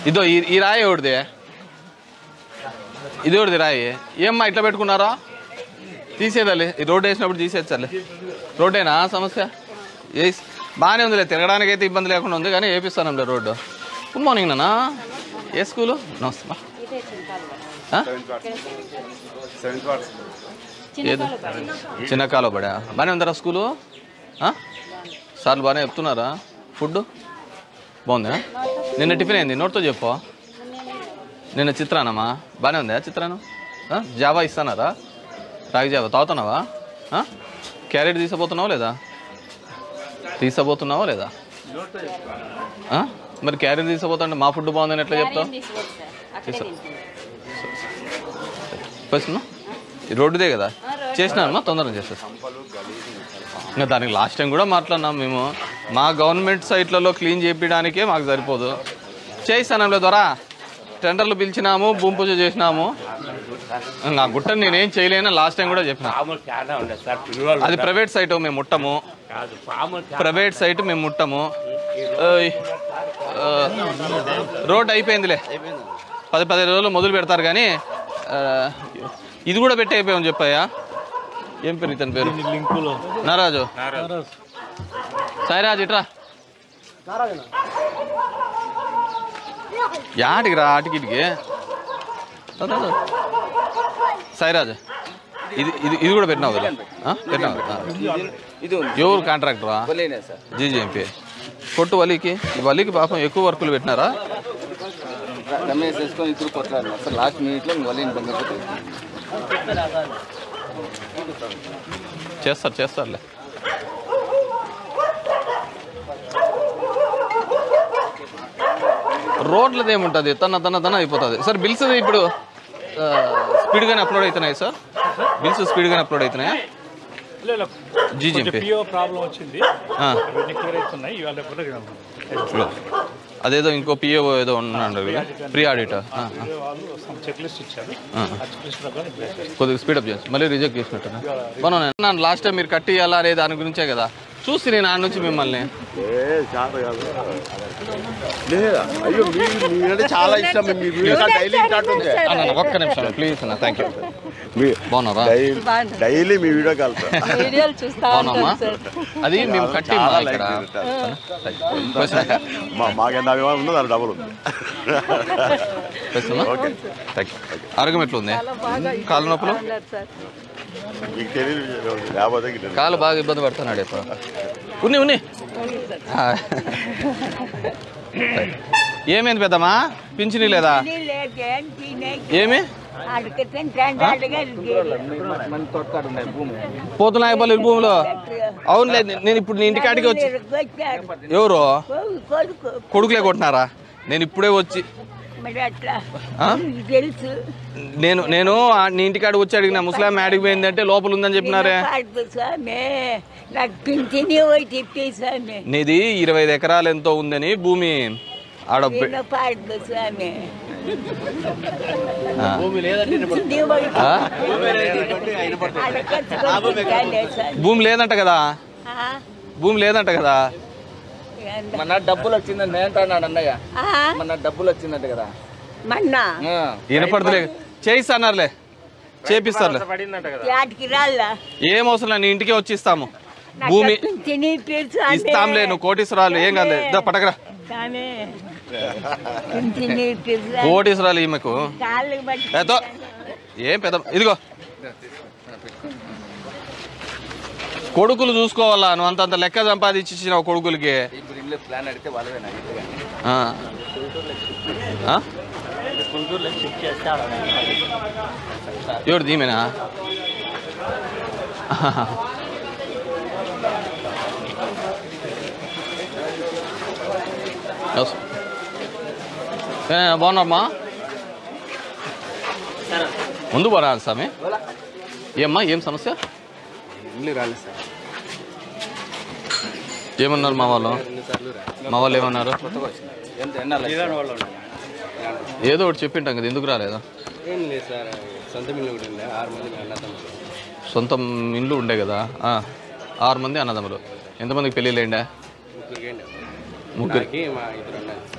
ఇదో ఈ ఈ రాయి ఎవడిది ఇది ఎవడిది రాయి ఏమ్మా ఇట్లా పెట్టుకున్నారా తీసేదాలి ఈ రోడ్డు వేసినప్పుడు తీసేచ్చాలి రోడ్డేనా సమస్య ఏ బాగానే ఉందిలే తిరగడానికి అయితే ఇబ్బంది లేకుండా ఉంది కానీ వేపిస్తానంలే రోడ్డు గుడ్ మార్నింగ్ నాన్న ఏ స్కూలు నమస్తే బా. ఆ? ఏది చిన్న కాలో పడా బాగానే ఉందరా స్కూలు ఆ? సార్లు బాగానే చెప్తున్నారా ఫుడ్ బాగుందా నిన్న టిఫిన్ అయింది నోట్తో చెప్పు నిన్న చిత్రానమ్మా బాగానే ఉందా చిత్రానం ఆ? జావా ఇస్తానారా రాగి జావా తాగుతున్నావా ఆ? క్యారెట్ తీసుకుపోతున్నావా లేదా తీసుకుపోతున్నావా లేదా ఆ? మరి క్యారెట్ తీసుకుపోతా మా ఫుడ్ బాగుందని ఎట్లా చెప్తావు తీసుకో. ఫస్ట్ ఈ రోడ్డుదే కదా చేసినానమ్మా తొందరగా చేసేస్తాం ఇంకా దానికి లాస్ట్ టైం కూడా మాట్లాడినాం మేము మా గవర్నమెంట్ సైట్లలో క్లీన్ చేయించడానికే మాకు సరిపోదు చేయిస్తానంలే ద్వారా టెండర్లు పిలిచినాము భూమి పూజ చేసినాము నా గుట్టని నేనేం చేయలేను లాస్ట్ టైం కూడా చెప్పిన పాములు చాలా ఉండదు సార్ పిల్లలు అది ప్రైవేట్ సైట్ మేము ముట్టము కాదు పాములు చాలా ప్రైవేట్ సైట్ మేము ముట్టము ఓయ్, ఆ, రోడ్ అయిపోయిందిలే పది పది రోజులు మొదలు పెడతారు కానీ ఆ, ఇది కూడా పెట్టి అయిపోయామని చెప్పాయా ఏం పేరు ఇతని పేరు లింకులో నారాజు సాయిరాజ్ ఇట్రా యాటికి రా ఆటికి ఇటుకి దా, దా, దా. సాయిరాజ్ ఇది ఇది ఇది కూడా పెట్టినావు కదా ఆ? పెట్టినావు కదా? ఇది ఉంది ఎవరు కాంట్రాక్టరా వలేనే సార్ జీజీఎంపీ కొట్టు వలికి ఈ వలికి పాపం ఎక్కువ వర్కులు పెట్టినారా రమేష్ వేసుకొని ఇద్దరు కొట్లాడు అసలు లాస్ట్ మినిట్ లో వలేని బంగపోతే చేస్తారు చేస్తారులే రోడ్లది ఏముంటుంది తన తన తన అయిపోతుంది సార్ బిల్స్ ఇప్పుడు ఆ, స్పీడ్గానే అప్లోడ్ అవుతున్నాయి సార్ బిల్స్ స్పీడ్గానే అప్లోడ్ అవుతున్నాయా జీజీఎంపీ పిఓ ప్రాబ్లం వచ్చింది ఆ. అవన్నీ క్లియర్ అవుతున్నాయి ఇవాళ కూడా అదేదో ఇంకో పిఏ ఏదో ఉన్నాడు కదా ప్రీ ఆడిటర్ వాళ్ళు సమ్ చెక్ లిస్ట్ ఇచ్చారు ఆ. ఆ చెక్ లిస్ట్ ప్రకారం ఇప్పుడు చేస్తాం. కొద్దిగా స్పీడప్ చేసి మళ్ళీ రిజెక్ట్ చేసినట్టున్నా మనం లాస్ట్ టైం మీరు కట్టి అనే దాని గురించే కదా చూసి నేను ఆడ నుంచి మిమ్మల్ని లేదా అయ్యో మీరు మీరంటే చాలా ఇష్టం మీ వీడియో డైలీ ఉంటుంది అన్న అన్న, ఒక్క నిమిషం ప్లీజ్ అన్న థ్యాంక్ యూ మీ బాగున్నారా డైలీ డైలీ మీ వీడియో కాల్ వీడియోలు చూస్తా బాగున్నామా ఉంటాను సార్ అది మేము కట్టి చాలా ఇక్కడ లైక్ question. మా మాకెంత అభిమానం ఉందో దాని డబుల్ ఉంది question ఆ? Thank you. ఆరోగ్యం ఎట్లా ఉంది చాలా బాగా కాళ్ళ నొప్పులు ఉన్నారు సార్ మీకు తెలియదు లేకపోతే గిట్ల. కాలు బాగా ఇబ్బంది పడుతున్నాడు ఇప్పుడు ఉన్ని ఉన్ని ఆ. ఏమైంది పెద్దమ్మా పింఛనీ లేదా ఏమి మన తోటకాడు ఉన్నాయి భూమి పోతున్నాయపల్లి భూమిలో అవునులే నేను ఇప్పుడు నీ ఇంటికాడికి వచ్చి ఎవరు కొడుకులే కొట్టినారా నేను ఇప్పుడే వచ్చి ఆ? తెలుసు నేను నేను ఆ నీ ఇంటికాడికి వచ్చి అడిగిన ముస్లాం యాడికి పోయింది అంటే లోపల ఉందని చెప్పినారే స్వామి నాకు పింఛని పోయి తిప్పి స్వామి నీది ఇరవై ఐదు ఎకరాలు ఎంతో ఉందని భూమి ఆడ పె- నిన్న పాడుతుంది స్వామి ఆ. పింఛని పోయి ఆ? అడగచ్చుకొని తిరగాలి స్వామి. భూమి లేదంట కదా ఆ? భూమి లేదంట కదా ఎంత- మన డబ్బులు వచ్చిందని నేను అంటున్నాడు అన్నయ్య ఆ? మన డబ్బులు వచ్చిందంట కదా మొన్న ఆ. వినపడతలే చేయిస్తానారులే చేపిస్తారులే పడిందంట కదా యాటికి రాళ్ళ ఏం అవసరం లేదు, నీ ఇంటికే వచ్చి ఇస్తాము భూమి పింఛని తెలుసు ఇస్తాంలే నువ్వు కోటీశ్వరాలు ఏం కాదు దా పటకరా స్వామి పింఛని తెలుసు కోటీశ్వరాలు ఈమెకు కాళ్ళు బట్టి ఏతో ఏం పెద్ద ఇదిగో కొడుకులు చూసుకోవాలా నువ్వు అంతంత లెక్క సంపాదించి ఇచ్చినావు కొడుకులకి ఇప్పుడు ఇల్లు ప్లాన్ అడిగితే వాళ్ళవే నాకు ఇల్లు కానీ. ఆ. ఆ? ఎవరు దీమేనా ఎస్. ఏ, బాగున్నామ్మా ముందు పోరా స్వామి ఏమ్మా ఏం సమస్య ఇల్లు రాలేదు సార్ ఏమన్నారు మా వాళ్ళు ఎన్నిసార్లు రా మా వాళ్ళు ఏమన్నారు కొత్తగా వచ్చింది ఎంత ఎన్నాళ్ళు ఏదో ఒకటి చెప్పింటాం కదా ఎందుకు రాలేదా ఏం లేదు సార్ సొంత మిల్లు కూడా ఉండే ఆరు మంది మేము అన్నదమ్ములు సొంతం ఇండ్లు ఉండే కదా ఆ, ఆరు మంది అన్నదమ్ములు ఎంతమందికి పెళ్ళిళ్ళేండా ముగ్గురికి ఏంటి ముగ్గురు నాకి మా ఇద్దరు అన్నది